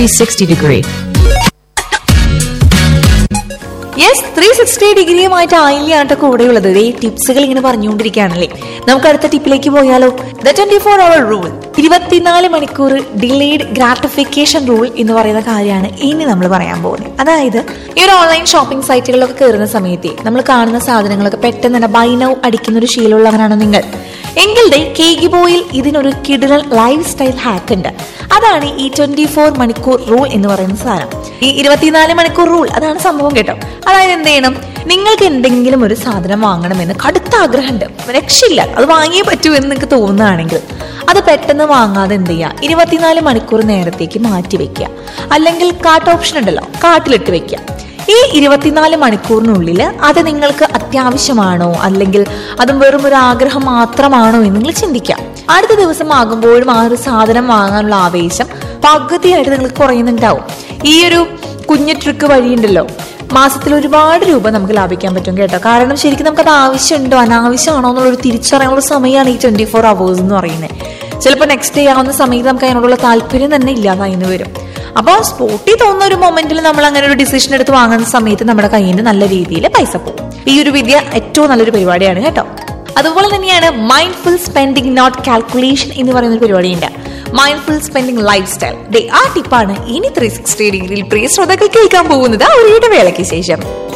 360 degree. Yes three sixty ഡിഗ്രിയുമായിട്ട് ആയില്ലാണ് കൂടെയുള്ളത് ഈ ടിപ്സുകൾ ഇങ്ങനെ പറഞ്ഞുകൊണ്ടിരിക്കുകയാണല്ലേ നമുക്ക് അടുത്ത ടിപ്പിലേക്ക് പോയാലോ the twenty four hour rule ഇരുപത്തിനാല് മണിക്കൂർ ഡിലേഡ് ഗ്രാറ്റിഫിക്കേഷൻ റൂൾ എന്ന് പറയുന്ന കാര്യമാണ് ഇനി നമ്മൾ പറയാൻ പോകുന്നത് അതായത് ഈ ഒരു ഓൺലൈൻ ഷോപ്പിംഗ് സൈറ്റുകളിലൊക്കെ കയറുന്ന സമയത്ത് നമ്മൾ കാണുന്ന സാധനങ്ങളൊക്കെ പെട്ടെന്ന് തന്നെ ബൈ നൗ അടിക്കുന്ന ഒരു ശീലമുള്ളവരാണോ നിങ്ങൾ എങ്കിൽടെ കേക്ക് ബോയിൽ ഇതിനൊരു കിടിലൻ ലൈഫ് സ്റ്റൈൽ ഹാക്ക് ഉണ്ട് അതാണ് ഈ ട്വന്റി ഫോർ മണിക്കൂർ റൂൾ എന്ന് പറയുന്ന സാധനം ഈ ഇരുപത്തിനാല് മണിക്കൂർ റൂൾ അതാണ് സംഭവം കേട്ടോ അതായത് എന്ത് ചെയ്യണം നിങ്ങൾക്ക് എന്തെങ്കിലും ഒരു സാധനം വാങ്ങണമെന്ന് കടുത്ത ആഗ്രഹമുണ്ട് രക്ഷയില്ല അത് വാങ്ങിയേ പറ്റൂ എന്ന് നിങ്ങൾക്ക് തോന്നുകയാണെങ്കിൽ അത് പെട്ടെന്ന് വാങ്ങാതെ എന്ത് ചെയ്യുക ഇരുപത്തിനാല് മണിക്കൂർ നേരത്തേക്ക് മാറ്റി വെക്കുക അല്ലെങ്കിൽ കാർട്ട് ഓപ്ഷൻ ഉണ്ടല്ലോ കാർട്ടിലിട്ട് വെക്കുക ഈ ഇരുപത്തിനാല് മണിക്കൂറിനുള്ളിൽ അത് നിങ്ങൾക്ക് അത്യാവശ്യമാണോ അല്ലെങ്കിൽ അതും വെറും ഒരു ആഗ്രഹം മാത്രമാണോ എന്ന് നിങ്ങൾ ചിന്തിക്കാം അടുത്ത ദിവസം ആകുമ്പോഴും ആ ഒരു സാധനം വാങ്ങാനുള്ള ആവേശം പകുതിയായിട്ട് നിങ്ങൾക്ക് കുറയുന്നുണ്ടാവും ഈ ഒരു കുഞ്ഞു ട്രിക്ക് വഴിയുണ്ടല്ലോ മാസത്തിൽ ഒരുപാട് രൂപ നമുക്ക് ലാഭിക്കാൻ പറ്റും കേട്ടോ കാരണം ശരിക്കും നമുക്കത് ആവശ്യമുണ്ടോ അനാവശ്യമാണോ എന്നുള്ളൊരു തിരിച്ചറിയാനുള്ള സമയമാണ് ഈ ട്വന്റി ഫോർ അവേഴ്സ് എന്ന് പറയുന്നത് ചിലപ്പോൾ നെക്സ്റ്റ് ഡേ ആവുന്ന സമയത്ത് നമുക്ക് അതിനോടുള്ള താല്പര്യം തന്നെ ഇല്ലാതായിന്ന് വരും അപ്പോൾ സ്പോട്ടിൽ തോന്നുന്ന ഒരു മൊമെന്റിൽ നമ്മൾ അങ്ങനെ ഒരു ഡിസിഷൻ എടുത്ത് വാങ്ങുന്ന സമയത്ത് നമ്മുടെ കയ്യിൽ നിന്ന് നല്ല രീതിയിൽ പൈസ പോകും ഈ ഒരു വിദ്യ ഏറ്റവും നല്ലൊരു പരിപാടിയാണ് കേട്ടോ അതുപോലെ തന്നെയാണ് മൈൻഡ്ഫുൾ സ്പെൻഡിങ് നോട്ട് കാൽക്കുലേഷൻ എന്ന് പറയുന്ന ഒരു പരിപാടിയുണ്ട് mindful spending life style day ആ ടിപ്പാണ് ഇനി ത്രീ സിക്സ്റ്റി ഡിഗ്രിയിൽ പ്രിയ ശ്രോതാക്കൾ കേൾക്കാൻ പോകുന്നത് ആ ഒരു ഇടവേളയ്ക്ക് ശേഷം